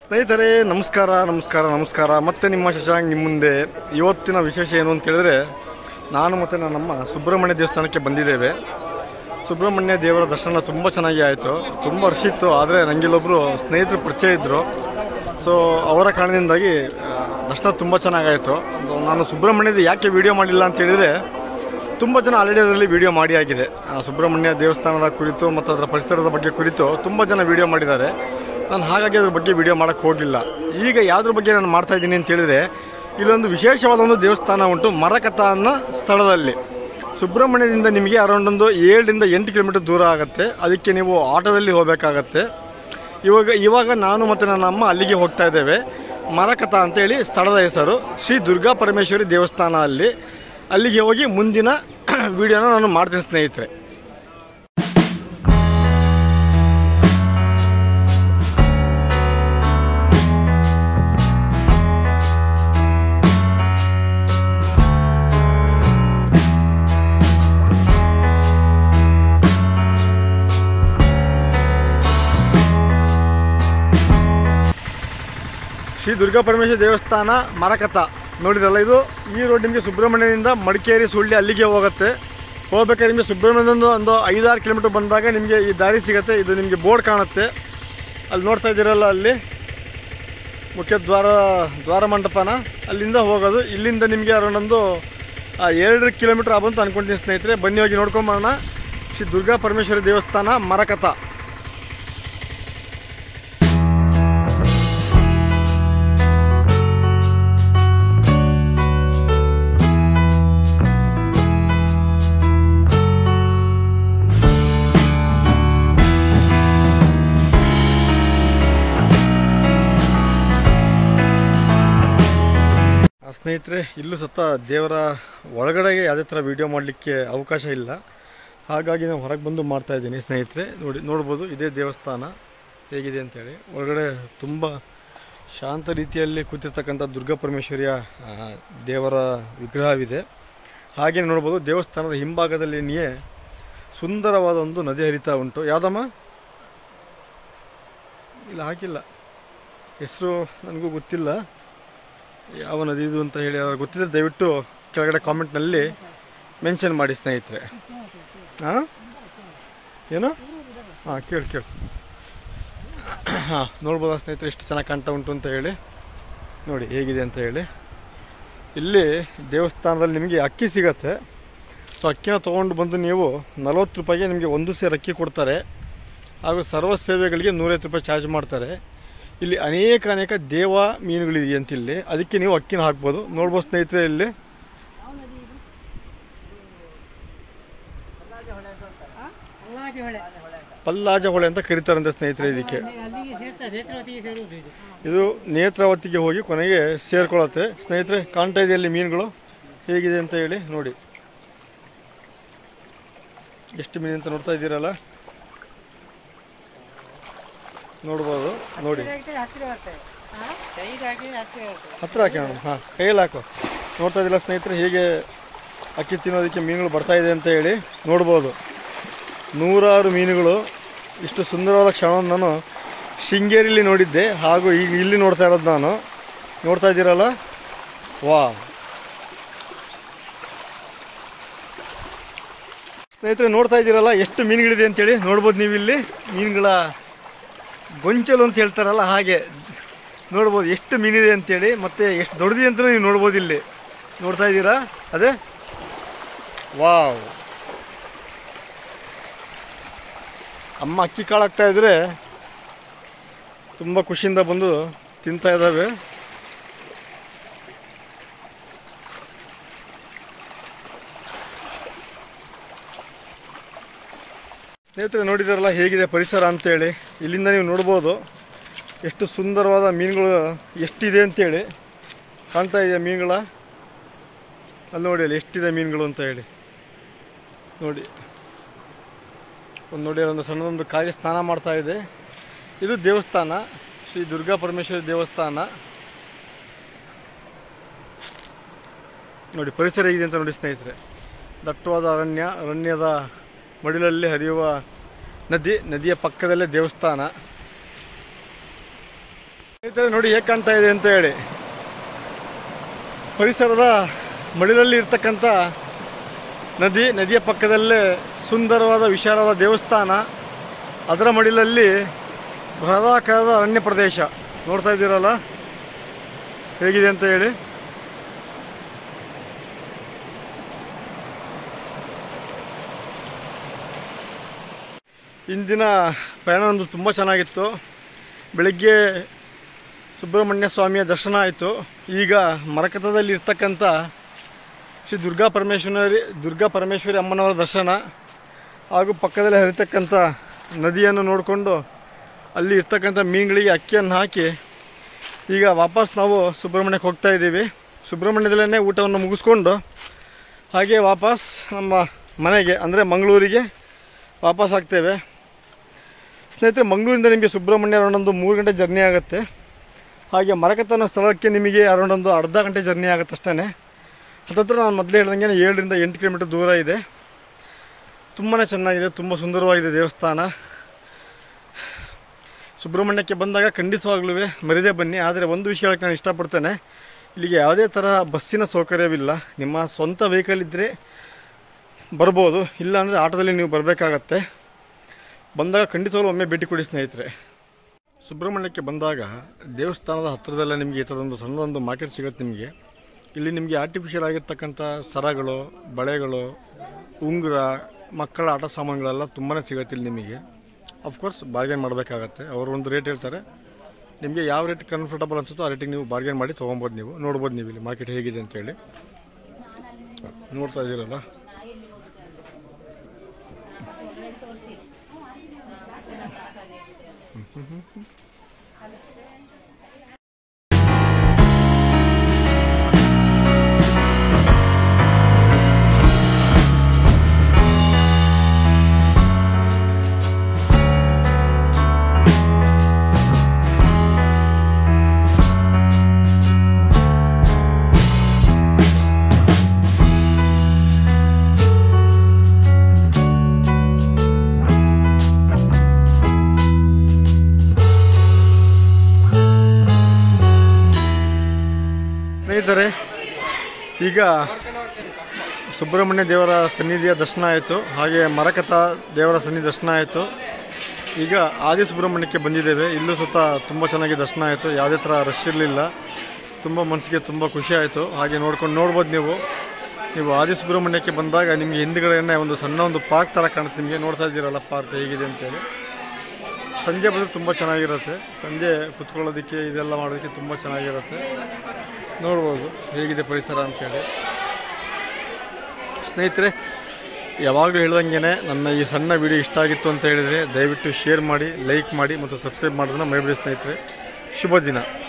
ಸ್ನೇಹಿತರೆ ನಮಸ್ಕಾರ ನಮಸ್ಕಾರ ನಮಸ್ಕಾರ ಮತ್ತೆ ನಿಮ್ಮ ಶಶಾಂಕ್ ನಿಮ್ಮ ಮುಂದೆ ಇವತ್ತಿನ ವಿಶೇಷ ಏನು ಅಂತ ಹೇಳಿದ್ರೆ ನಾನು ಮತ್ತು ನನ್ನಮ್ಮ ಸುಬ್ರಹ್ಮಣ್ಯ ದೇವಸ್ಥಾನಕ್ಕೆ ಬಂದಿದ್ದೇವೆ ಸುಬ್ರಹ್ಮಣ್ಯ ದೇವರ ದರ್ಶನ ತುಂಬ ಚೆನ್ನಾಗಿ ಆಯಿತು ತುಂಬ ವರ್ಷ ಇತ್ತು ಆದರೆ ನನಗಿಲ್ಲೊಬ್ಬರು ಸ್ನೇಹಿತರು ಪರಿಚಯ ಇದ್ದರು ಸೊ ಅವರ ಕಾರಣದಿಂದಾಗಿ ಆ, ದರ್ಶನ ತುಂಬ ಚೆನ್ನಾಗಾಯಿತು ನಾನು ಸುಬ್ರಹ್ಮಣ್ಯದ ಯಾಕೆ ವಿಡಿಯೋ ಮಾಡಿಲ್ಲ ಅಂತ ಹೇಳಿದರೆ ತುಂಬ ಜನ ಆಲ್ರೆಡಿ ಅದರಲ್ಲಿ ವಿಡಿಯೋ ಮಾಡಿ ಆಗಿದೆ ಆ ಸುಬ್ರಹ್ಮಣ್ಯ ದೇವಸ್ಥಾನದ ಕುರಿತು ಮತ್ತು ಅದರ ಪರಿಸರದ ಬಗ್ಗೆ ಕುರಿತು ತುಂಬ ಜನ ವಿಡಿಯೋ ಮಾಡಿದ್ದಾರೆ ನಾನು ಹಾಗಾಗಿ ಅದ್ರ ಬಗ್ಗೆ ವಿಡಿಯೋ ಮಾಡೋಕ್ಕೆ ಹೋಗಲಿಲ್ಲ ಈಗ ಯಾವುದ್ರ ಬಗ್ಗೆ ನಾನು ಮಾಡ್ತಾ ಇದ್ದೀನಿ ಅಂತ ಹೇಳಿದರೆ ಇಲ್ಲೊಂದು ವಿಶೇಷವಾದ ಒಂದು ದೇವಸ್ಥಾನ ಉಂಟು ಮರಕಥ ಅನ್ನೋ ಸ್ಥಳದಲ್ಲಿ ಸುಬ್ರಹ್ಮಣ್ಯದಿಂದ ನಿಮಗೆ ಅರೌಂಡ್ ಒಂದು ಏಳರಿಂದ ಎಂಟು ಕಿಲೋಮೀಟರ್ ದೂರ ಆಗುತ್ತೆ ಅದಕ್ಕೆ ನೀವು ಆಟೋದಲ್ಲಿ ಹೋಗಬೇಕಾಗತ್ತೆ ಇವಾಗ ಇವಾಗ ನಾನು ಮತ್ತು ನನ್ನ ಅಮ್ಮ ಅಲ್ಲಿಗೆ ಹೋಗ್ತಾ ಇದ್ದೇವೆ ಮರಕಥ ಅಂತೇಳಿ ಸ್ಥಳದ ಹೆಸರು ಶ್ರೀ ದುರ್ಗಾ ಪರಮೇಶ್ವರಿ ದೇವಸ್ಥಾನ ಅಲ್ಲಿ ಅಲ್ಲಿಗೆ ಹೋಗಿ ಮುಂದಿನ ವಿಡಿಯೋನ ನಾನು ಮಾಡ್ತೀನಿ ಸ್ನೇಹಿತರೆ ಶ್ರೀ ದುರ್ಗಾ ಪರಮೇಶ್ವರಿ ದೇವಸ್ಥಾನ ಮರಕಥ ನೋಡಿದ್ರಲ್ಲ ಇದು ಈ ರೋಡ್ ನಿಮಗೆ ಸುಬ್ರಹ್ಮಣ್ಯದಿಂದ ಮಡಿಕೇರಿ ಸುಳ್ಳಿ ಅಲ್ಲಿಗೆ ಹೋಗುತ್ತೆ ಹೋಗ್ಬೇಕಾದ್ರೆ ನಿಮಗೆ ಸುಬ್ರಹ್ಮಣ್ಯದಿಂದ ಒಂದು ಐದಾರು ಕಿಲೋಮೀಟರ್ ಬಂದಾಗ ನಿಮಗೆ ಈ ದಾರಿ ಸಿಗುತ್ತೆ ಇದು ನಿಮಗೆ ಬೋರ್ಡ್ ಕಾಣುತ್ತೆ ಅಲ್ಲಿ ನೋಡ್ತಾ ಇದ್ದೀರಲ್ಲ ಅಲ್ಲಿ ಮುಖ್ಯ ದ್ವಾರ ದ್ವಾರ ಮಂಟಪನ ಅಲ್ಲಿಂದ ಹೋಗೋದು ಇಲ್ಲಿಂದ ನಿಮಗೆ ಅರೌಂಡ್ ಒಂದು ಆ, ಎರಡು ಕಿಲೋಮೀಟರ್ ಆಗುವಂತ ಅನ್ಕೊಂತೀನಿ ಸ್ನೇಹಿತರೆ ಬನ್ನಿ ಹೋಗಿ ನೋಡ್ಕೊಂಬರೋಣ ಶ್ರೀ ದುರ್ಗಾ ಪರಮೇಶ್ವರಿ ದೇವಸ್ಥಾನ ಮರಕಥ ಆ ಸ್ನೇಹಿತರೆ ಇಲ್ಲೂ ಸತ್ತ ದೇವರ ಒಳಗಡೆಗೆ ಯಾವುದೇ ಥರ ವೀಡಿಯೋ ಮಾಡಲಿಕ್ಕೆ ಅವಕಾಶ ಇಲ್ಲ ಹಾಗಾಗಿ ನಾನು ಹೊರಗೆ ಬಂದು ಮಾಡ್ತಾ ಇದ್ದೀನಿ ಸ್ನೇಹಿತರೆ ನೋಡಿ ನೋಡ್ಬೋದು ಇದೇ ದೇವಸ್ಥಾನ ಹೇಗಿದೆ ಅಂತೇಳಿ ಒಳಗಡೆ ತುಂಬ ಶಾಂತ ರೀತಿಯಲ್ಲಿ ಕೂತಿರ್ತಕ್ಕಂಥ ದುರ್ಗಾ ಪರಮೇಶ್ವರಿಯ ಆ, ದೇವರ ವಿಗ್ರಹವಿದೆ ಹಾಗೆ ನೋಡ್ಬೋದು ದೇವಸ್ಥಾನದ ಹಿಂಭಾಗದಲ್ಲಿಯೇ ಸುಂದರವಾದ ಒಂದು ನದಿ ಹರಿತಾ ಉಂಟು ಯಾವುದಮ್ಮ ಇಲ್ಲ ಹಾಕಿಲ್ಲ ಹೆಸರು ನನಗೂ ಗೊತ್ತಿಲ್ಲ ಯಾವ ನದಿ ಇದು ಅಂತ ಹೇಳಿ ಅವ್ರಿಗೆ ಗೊತ್ತಿದ್ರೆ ದಯವಿಟ್ಟು ಕೆಳಗಡೆ ಕಾಮೆಂಟ್ನಲ್ಲಿ ಮೆನ್ಷನ್ ಮಾಡಿ ಸ್ನೇಹಿತರೆ ಹಾಂ ಏನು ಹಾಂ ಕೇಳಿ ಕೇಳಿ ಹಾಂ ನೋಡ್ಬೋದಾ ಸ್ನೇಹಿತರೆ ಎಷ್ಟು ಚೆನ್ನಾಗಿ ಕಾಣ್ತಾ ಉಂಟು ಅಂತ ಹೇಳಿ ನೋಡಿ ಹೇಗಿದೆ ಅಂತ ಹೇಳಿ ಇಲ್ಲಿ ದೇವಸ್ಥಾನದಲ್ಲಿ ನಿಮಗೆ ಅಕ್ಕಿ ಸಿಗತ್ತೆ ಸೊ ಅಕ್ಕಿನ ತೊಗೊಂಡು ಬಂದು ನೀವು ನಲ್ವತ್ತು ರೂಪಾಯಿಗೆ ನಿಮಗೆ ಒಂದು ಸೇರು ಅಕ್ಕಿ ಕೊಡ್ತಾರೆ ಹಾಗೂ ಸರ್ವ ಸೇವೆಗಳಿಗೆ ನೂರೈವತ್ತು ರೂಪಾಯಿ ಚಾರ್ಜ್ ಮಾಡ್ತಾರೆ ಇಲ್ಲಿ ಅನೇಕ ಅನೇಕ ದೇವ ಮೀನುಗಳಿದೆ ಅಂತ ಇಲ್ಲಿ ಅದಕ್ಕೆ ನೀವು ಅಕ್ಕಿನ ಹಾಕ್ಬೋದು ನೋಡ್ಬೋದು ಸ್ನೇಹಿತರೆ ಇಲ್ಲಿ ಅಲ್ಲಾಜಿ ಹೊಳೆ ಪಲ್ಲಾಜ ಹೊಳೆ ಅಂತ ಕರೀತಾರಂತೆ ಸ್ನೇಹಿತರೆ ಇದಕ್ಕೆ ಅಲ್ಲಿಗೆ ಸೇರ್ತಾ ನೇತ್ರಾವತಿಗೆ ಸೇರುವುದು ಇದು ಇದು ನೇತ್ರಾವತಿಗೆ ಹೋಗಿ ಕೊನೆಗೆ ಸೇರ್ಕೊಳ್ಳುತ್ತೆ ಸ್ನೇಹಿತರೆ ಕಾಣ್ತಾ ಇದೆ ಅಲ್ಲಿ ಮೀನುಗಳು ಹೇಗಿದೆ ಅಂತ ಹೇಳಿ ನೋಡಿ ಎಷ್ಟು ಮೀನು ಅಂತ ನೋಡ್ತಾ ಇದ್ದೀರಲ್ಲ ನೋಡ್ಬೋದು ನೋಡಿ ಹತ್ತಿರ ಬರ್ತದೆ ಕೈಗೆ ಹಾಕಿ ಹತ್ತಿರ ಬರ್ತದೆ ಹತ್ರ ಹಾಕಿ ಮೇಡಮ್ ಹಾಂ ಕೈಯಲ್ಲಿ ಹಾಕು ನೋಡ್ತಾ ಇದ್ದಿಲ್ಲ ಸ್ನೇಹಿತರೆ ಹೇಗೆ ಅಕ್ಕಿ ತಿನ್ನೋದಕ್ಕೆ ಮೀನುಗಳು ಬರ್ತಾ ಇದೆ ಅಂತ ಹೇಳಿ ನೋಡ್ಬೋದು ನೂರಾರು ಮೀನುಗಳು ಇಷ್ಟು ಸುಂದರವಾದ ಕ್ಷಣವನ್ನು ನಾನು ಶೃಂಗೇರಿಲಿ ನೋಡಿದ್ದೆ ಹಾಗೂ ಈಗ ಇಲ್ಲಿ ನೋಡ್ತಾ ಇರೋದು ನಾನು ನೋಡ್ತಾ ಇದ್ದೀರಲ್ಲ ವಾ ಸ್ನೇಹಿತರೆ ನೋಡ್ತಾ ಇದ್ದೀರಲ್ಲ ಎಷ್ಟು ಮೀನುಗಳಿದೆ ಅಂತೇಳಿ ನೋಡ್ಬೋದು ನೀವು ಇಲ್ಲಿ ಮೀನುಗಳ ಗೊಂಚಲು ಅಂತ ಹೇಳ್ತಾರಲ್ಲ ಹಾಗೆ ನೋಡ್ಬೋದು ಎಷ್ಟು ಮೀನಿದೆ ಅಂತೇಳಿ ಮತ್ತೆ ಎಷ್ಟು ದೊಡ್ಡದಿದೆ ಅಂತ ನೀವು ನೋಡ್ಬೋದು ಇಲ್ಲಿ ನೋಡ್ತಾ ಇದ್ದೀರಾ ಅದೇ ವಾವ್ ಅಮ್ಮ ಅಕ್ಕಿ ಕಾಳು ಹಾಕ್ತಾ ಇದ್ರೆ ತುಂಬ ಖುಷಿಯಿಂದ ಬಂದು ತಿಂತಾ ಇದ್ದಾವೆ ಸ್ನೇಹಿತರೆ ನೋಡಿದಾರಲ್ಲ ಹೇಗಿದೆ ಪರಿಸರ ಅಂತೇಳಿ ಇಲ್ಲಿಂದ ನೀವು ನೋಡ್ಬೋದು ಎಷ್ಟು ಸುಂದರವಾದ ಮೀನುಗಳು ಎಷ್ಟಿದೆ ಅಂತೇಳಿ ಕಾಣ್ತಾ ಇದೆಯಾ ಮೀನುಗಳ ಅಲ್ಲಿ ನೋಡಿ ಅಲ್ಲಿ ಎಷ್ಟಿದೆ ಮೀನುಗಳು ಅಂತ ಹೇಳಿ ನೋಡಿ ಒಂದು ನೋಡಿ ಒಂದು ಸಣ್ಣದೊಂದು ಕಾಗೆ ಸ್ನಾನ ಮಾಡ್ತಾ ಇದೆ ಇದು ದೇವಸ್ಥಾನ ಶ್ರೀ ದುರ್ಗಾ ಪರಮೇಶ್ವರಿ ದೇವಸ್ಥಾನ ನೋಡಿ ಪರಿಸರ ಹೇಗಿದೆ ಅಂತ ನೋಡಿ ಸ್ನೇಹಿತರೆ ದಟ್ಟವಾದ ಅರಣ್ಯ ಅರಣ್ಯದ ಮಡಿಲಲ್ಲಿ ಹರಿಯುವ ನದಿ ನದಿಯ ಪಕ್ಕದಲ್ಲೇ ದೇವಸ್ಥಾನ ಸ್ನೇಹಿತರೆ ನೋಡಿ ಹೇಗೆ ಕಾಣ್ತಾ ಇದೆ ಅಂತ ಹೇಳಿ ಪರಿಸರದ ಮಡಿಲಲ್ಲಿ ಇರ್ತಕ್ಕಂಥ ನದಿ ನದಿಯ ಪಕ್ಕದಲ್ಲೇ ಸುಂದರವಾದ ವಿಶಾಲವಾದ ದೇವಸ್ಥಾನ ಅದರ ಮಡಿಲಲ್ಲಿ ಬೃಹದಾಕಾರದ ಅರಣ್ಯ ಪ್ರದೇಶ ನೋಡ್ತಾ ಇದ್ದೀರಲ್ಲ ಹೇಗಿದೆ ಅಂತ ಹೇಳಿ ಇಂದಿನ ಪ್ರಯಾಣ ಒಂದು ತುಂಬ ಚೆನ್ನಾಗಿತ್ತು ಬೆಳಗ್ಗೆ ಸುಬ್ರಹ್ಮಣ್ಯ ಸ್ವಾಮಿಯ ದರ್ಶನ ಆಯಿತು ಈಗ ಮರಕತದಲ್ಲಿ ಇರ್ತಕ್ಕಂಥ ಶ್ರೀ ದುರ್ಗಾ ಪರಮೇಶ್ವರಿ ದುರ್ಗಾ ಪರಮೇಶ್ವರಿ ಅಮ್ಮನವರ ದರ್ಶನ ಹಾಗೂ ಪಕ್ಕದಲ್ಲಿ ಹರಿತಕ್ಕಂಥ ನದಿಯನ್ನು ನೋಡಿಕೊಂಡು ಅಲ್ಲಿ ಇರ್ತಕ್ಕಂಥ ಮೀನುಗಳಿಗೆ ಅಕ್ಕಿಯನ್ನು ಹಾಕಿ ಈಗ ವಾಪಸ್ ನಾವು ಸುಬ್ರಹ್ಮಣ್ಯಕ್ಕೆ ಹೋಗ್ತಾ ಇದ್ದೀವಿ ಸುಬ್ರಹ್ಮಣ್ಯದಲ್ಲೇ ಊಟವನ್ನು ಮುಗಿಸ್ಕೊಂಡು ಹಾಗೆ ವಾಪಸ್ ನಮ್ಮ ಮನೆಗೆ ಅಂದರೆ ಮಂಗಳೂರಿಗೆ ವಾಪಸ್ ಆಗ್ತೇವೆ ಸ್ನೇಹಿತರೆ ಮಂಗಳೂರಿಂದ ನಿಮಗೆ ಸುಬ್ರಹ್ಮಣ್ಯ ಅರೌಂಡ್ ಒಂದು ಮೂರು ಗಂಟೆ ಜರ್ನಿ ಆಗುತ್ತೆ ಹಾಗೆ ಮರಕತನ ಸ್ಥಳಕ್ಕೆ ನಿಮಗೆ ಅರೌಂಡ್ ಒಂದು ಅರ್ಧ ಗಂಟೆ ಜರ್ನಿ ಆಗುತ್ತೆ ಅಷ್ಟೇ ಹತ್ತತ್ರ ನಾನು ಮೊದಲೇ ಹೇಳ್ದಂಗೆ ಏಳರಿಂದ ಎಂಟು ಕಿಲೋಮೀಟರ್ ದೂರ ಇದೆ ತುಂಬಾ ಚೆನ್ನಾಗಿದೆ ತುಂಬ ಸುಂದರವಾಗಿದೆ ದೇವಸ್ಥಾನ ಸುಬ್ರಹ್ಮಣ್ಯಕ್ಕೆ ಬಂದಾಗ ಖಂಡಿತವಾಗ್ಲೂ ಮರಿದೇ ಬನ್ನಿ ಆದರೆ ಒಂದು ವಿಷಯ ಹೇಳಕ್ಕೆ ನಾನು ಇಷ್ಟಪಡ್ತೇನೆ ಇಲ್ಲಿಗೆ ಯಾವುದೇ ಥರ ಬಸ್ಸಿನ ಸೌಕರ್ಯವಿಲ್ಲ ನಿಮ್ಮ ಸ್ವಂತ ವೆಹಿಕಲ್ ಇದ್ದರೆ ಬರ್ಬೋದು ಇಲ್ಲಾಂದರೆ ಆಟೋದಲ್ಲಿ ನೀವು ಬರಬೇಕಾಗತ್ತೆ ಬಂದಾಗ ಖಂಡಿತವಾಗ್ಲೂ ಒಮ್ಮೆ ಭೇಟಿ ಕೊಡಿ ಸ್ನೇಹಿತರೆ ಸುಬ್ರಹ್ಮಣ್ಯಕ್ಕೆ ಬಂದಾಗ ದೇವಸ್ಥಾನದ ಹತ್ತಿರದಲ್ಲೇ ನಿಮಗೆ ಈ ಥರದೊಂದು ಸಣ್ಣದೊಂದು ಮಾರ್ಕೆಟ್ ಸಿಗುತ್ತೆ ನಿಮಗೆ ಇಲ್ಲಿ ನಿಮಗೆ ಆರ್ಟಿಫಿಷಿಯಲ್ ಆಗಿರ್ತಕ್ಕಂಥ ಸರಗಳು ಬಳೆಗಳು ಉಂಗುರ ಮಕ್ಕಳ ಆಟ ಸಾಮಾನುಗಳೆಲ್ಲ ತುಂಬಾ ಸಿಗುತ್ತೆ ಇಲ್ಲಿ ನಿಮಗೆ ಅಫ್ಕೋರ್ಸ್ ಬಾರ್ಗೇನ್ ಮಾಡಬೇಕಾಗತ್ತೆ ಅವರು ಒಂದು ರೇಟ್ ಹೇಳ್ತಾರೆ ನಿಮಗೆ ಯಾವ ರೇಟ್ ಕಂಫರ್ಟಬಲ್ ಅನ್ಸುತ್ತೋ ಆ ರೇಟಿಗೆ ನೀವು ಬಾರ್ಗೇನ್ ಮಾಡಿ ತೊಗೊಬೋದು ನೀವು ನೋಡ್ಬೋದು ನೀವು ಇಲ್ಲಿ ಮಾರ್ಕೆಟ್ ಹೇಗಿದೆ ಅಂತೇಳಿ ನೋಡ್ತಾ ಇದ್ದೀರಲ್ಲ ಸ್ನೇಹಿತರೆ ಈಗ ಸುಬ್ರಹ್ಮಣ್ಯ ದೇವರ ಸನ್ನಿಧಿಯ ದರ್ಶನ ಆಯಿತು ಹಾಗೆ ಮರಕಥ ದೇವರ ಸನ್ನಿಧಿ ದರ್ಶನ ಆಯಿತು ಈಗ ಆದಿ ಸುಬ್ರಹ್ಮಣ್ಯಕ್ಕೆ ಬಂದಿದ್ದೇವೆ ಇಲ್ಲೂ ಸುತ್ತ ತುಂಬ ಚೆನ್ನಾಗಿ ದರ್ಶನ ಆಯಿತು ಯಾವುದೇ ಥರ ರಶ್ ಇರಲಿಲ್ಲ ತುಂಬ ಮನಸ್ಸಿಗೆ ತುಂಬ ಖುಷಿ ಆಯಿತು ಹಾಗೆ ನೋಡ್ಕೊಂಡು ನೋಡ್ಬೋದು ನೀವು ನೀವು ಆದಿ ಸುಬ್ರಹ್ಮಣ್ಯಕ್ಕೆ ಬಂದಾಗ ನಿಮಗೆ ಹಿಂದ್ಗಡೆನೇ ಒಂದು ಸಣ್ಣ ಒಂದು ಪಾರ್ಕ್ ಥರ ಕಾಣುತ್ತೆ ನಿಮಗೆ ನೋಡ್ತಾ ಇದ್ದೀರಲ್ಲ ಪಾರ್ಕ್ ಹೇಗಿದೆ ಅಂತೇಳಿ ಸಂಜೆ ಬಂದರೆ ತುಂಬ ಚೆನ್ನಾಗಿರುತ್ತೆ ಸಂಜೆ ಕುತ್ಕೊಳ್ಳೋದಕ್ಕೆ ಇದೆಲ್ಲ ಮಾಡೋದಕ್ಕೆ ತುಂಬ ಚೆನ್ನಾಗಿರುತ್ತೆ ನೋಡ್ಬೋದು ಹೇಗಿದೆ ಪರಿಸರ ಅಂತೇಳಿ ಸ್ನೇಹಿತರೆ ಯಾವಾಗಲೂ ಹೇಳ್ದಂಗೆ ನನ್ನ ಈ ಸಣ್ಣ ವಿಡಿಯೋ ಇಷ್ಟ ಆಗಿತ್ತು ಅಂತ ಹೇಳಿದರೆ ದಯವಿಟ್ಟು ಶೇರ್ ಮಾಡಿ ಲೈಕ್ ಮಾಡಿ ಮತ್ತು ಸಬ್ಸ್ಕ್ರೈಬ್ ಮಾಡೋದನ್ನ ಮರಿಬೇಡಿ ಸ್ನೇಹಿತರೆ ಶುಭ ದಿನ